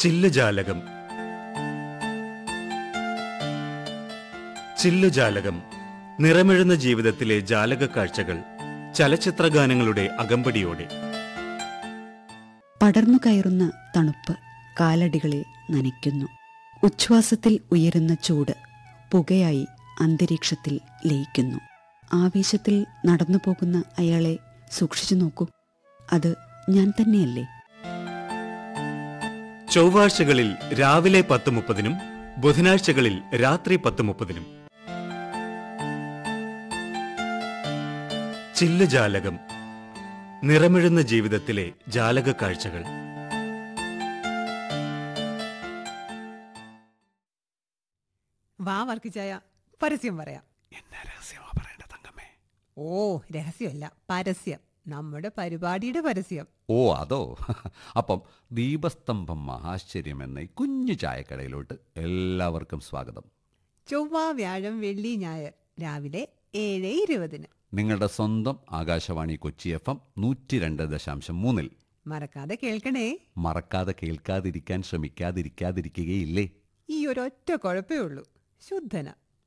ചില്ലുജാലകം ചില്ലുജാലകം നിറമിഴുന്ന ജീവിതത്തിലെ ജാലക കാഴ്ചകൾ ചലച്ചിത്രഗാനങ്ങളുടെ അകമ്പടിയോടെ പടർന്നു കയറുന്ന തണുപ്പ് കാലടികളെ നനയ്ക്കുന്നു ഉച്ഛ്വാസത്തിൽ ഉയരുന്ന ചൂട് പുകയായി അന്തരീക്ഷത്തിൽ ലയിക്കുന്നു ആവേശത്തിൽ നടന്നു പോകുന്ന അയാളെ സൂക്ഷിച്ചു നോക്കൂ അത് ഞാൻ തന്നെയല്ലേ ചൊവ്വാഴ്ചകളിൽ രാവിലെ പത്ത് മുപ്പതിനും ബുധനാഴ്ചകളിൽ രാത്രി പത്ത് മുപ്പതിനും ചില്ലുജാലകം നിറമിഴുന്ന ജീവിതത്തിലെ ജാലക കാഴ്ചകൾ വാ വർക്കിച്ചായ പരസ്യം പറയാം എന്നെ രഹസ്യമാ പറയേണ്ട തങ്കമ്മേ ഓ രഹസ്യമല്ല പരസ്യം നമ്മുടെ പരിപാടിയുടെ പരസ്യം ഓ അതോ അപ്പം ദീപസ്തംഭം മഹാശ്ചര്യം എന്ന ഈ കുഞ്ഞു ചായക്കടയിലോട്ട് എല്ലാവർക്കും സ്വാഗതം ചൊവ്വ വ്യാഴം വെള്ളി ഞായർ രാവിലെ ഏഴ് ഇരുപതിന് നിങ്ങളുടെ സ്വന്തം ആകാശവാണി കൊച്ചി എഫ് എം നൂറ്റി രണ്ട് ദശാംശം മൂന്നിൽ മറക്കാതെ കേൾക്കണേ മറക്കാതെ കേൾക്കാതിരിക്കാൻ ശ്രമിക്കാതിരിക്കാതിരിക്കുകയില്ലേ ഈ ഒരൊറ്റ കുഴപ്പമേ ഉള്ളൂ ശുദ്ധന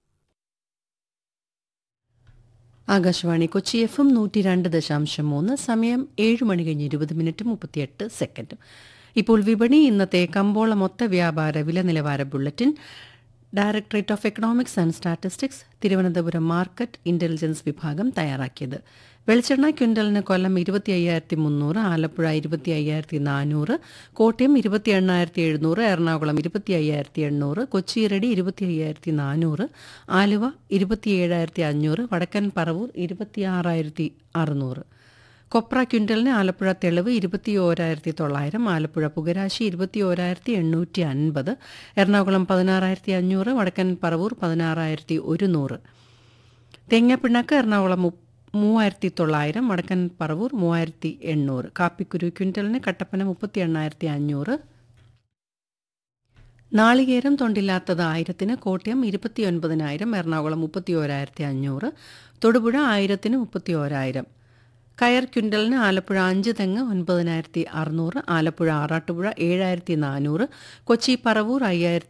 ആകാശവാണി കൊച്ചി എഫ് എം നൂറ്റി രണ്ട് ദശാംശം മൂന്ന് സമയം ഏഴ് മണി കഴിഞ്ഞ് ഇരുപത് മിനിറ്റ് മുപ്പത്തിയെട്ട് സെക്കൻഡ് ഇപ്പോൾ വിപണി ഇന്നത്തെ കമ്പോള മൊത്ത വ്യാപാര വില നിലവാര bulletin directorate of economics and statistics Thiruvananthapuram market intelligence വിഭാഗം തയ്യാറാക്കിയത് വെളിച്ചെണ്ണ ക്വിൻ്റലിന് കൊല്ലം ഇരുപത്തി അയ്യായിരത്തി മുന്നൂറ് ആലപ്പുഴ ഇരുപത്തി അയ്യായിരത്തി നാനൂറ് കോട്ടയം ഇരുപത്തി എണ്ണായിരത്തി എഴുന്നൂറ് എറണാകുളം ഇരുപത്തി അയ്യായിരത്തി എണ്ണൂറ് കൊച്ചി റെഡി ഇരുപത്തി അയ്യായിരത്തി നാനൂറ് ആലുവ ഇരുപത്തി ഏഴായിരത്തി അഞ്ഞൂറ് വടക്കൻ പറവൂർ ഇരുപത്തി ആറായിരത്തി അറുന്നൂറ് കൊപ്ര ക്വിൻ്റലിന് ആലപ്പുഴ തെളിവ് ഇരുപത്തി ഓരായിരത്തി തൊള്ളായിരം ആലപ്പുഴ പുകരാശി ഇരുപത്തി ഓരായിരത്തി എണ്ണൂറ്റി അൻപത് എറണാകുളം പതിനാറായിരത്തി അഞ്ഞൂറ് വടക്കൻ പറവൂർ പതിനാറായിരത്തി ഒരുന്നൂറ് തേങ്ങാപ്പിണ്ണാക്ക് എറണാകുളം മു- മൂവായിരത്തി തൊള്ളായിരം വടക്കൻ പറവൂർ മൂവായിരത്തി എണ്ണൂറ് കാപ്പിക്കുരു ക്വിൻ്റലിന് കട്ടപ്പന മുപ്പത്തി എണ്ണായിരത്തി അഞ്ഞൂറ് നാളികേരം തൊണ്ടില്ലാത്തത് ആയിരത്തിന് കോട്ടയം ഇരുപത്തി ഒൻപതിനായിരം എറണാകുളം മുപ്പത്തി ഓരായിരത്തി അഞ്ഞൂറ് തൊടുപുഴ ആയിരത്തിന് മുപ്പത്തി ഓരായിരം കയർ ക്വിൻ്റലിന് ആലപ്പുഴ അഞ്ച് തെങ്ങ് ഒൻപതിനായിരത്തി അറുന്നൂറ് ആലപ്പുഴ ആറാട്ടുപുഴ ഏഴായിരത്തി നാനൂറ് കൊച്ചി പറവൂർ അയ്യായിരത്തി